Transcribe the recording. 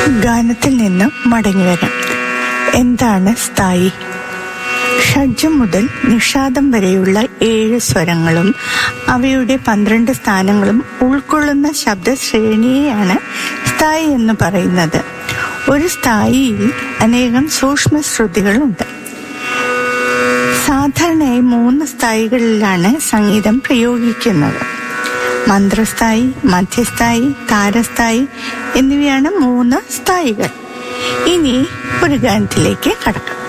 ഗാനത്തിൽ നിന്ന് മടങ്ങി വരാം എന്താണ് സ്ഥായി ഷഡ്ജം മുതൽ നിഷാദം വരെയുള്ള ഏഴ് സ്വരങ്ങളും അവയുടെ പന്ത്രണ്ട് സ്ഥാനങ്ങളും ഉൾക്കൊള്ളുന്ന ശബ്ദശ്രേണിയെയാണ് സ്ഥായി എന്ന് പറയുന്നത് ഒരു സ്ഥായിയിൽ അനേകം സൂക്ഷ്മ ശ്രുതികളുണ്ട് സാധാരണയായി മൂന്ന് സ്ഥായികളിലാണ് സംഗീതം പ്രയോഗിക്കുന്നത് മന്ത്രസ്ഥായി മധ്യസ്ഥായി താരസ്ഥായി എന്നിവയാണ് മൂന്ന് സ്ഥായികൾ ഇനി ഒരു ഗാനത്തിലേക്ക് കടക്കാം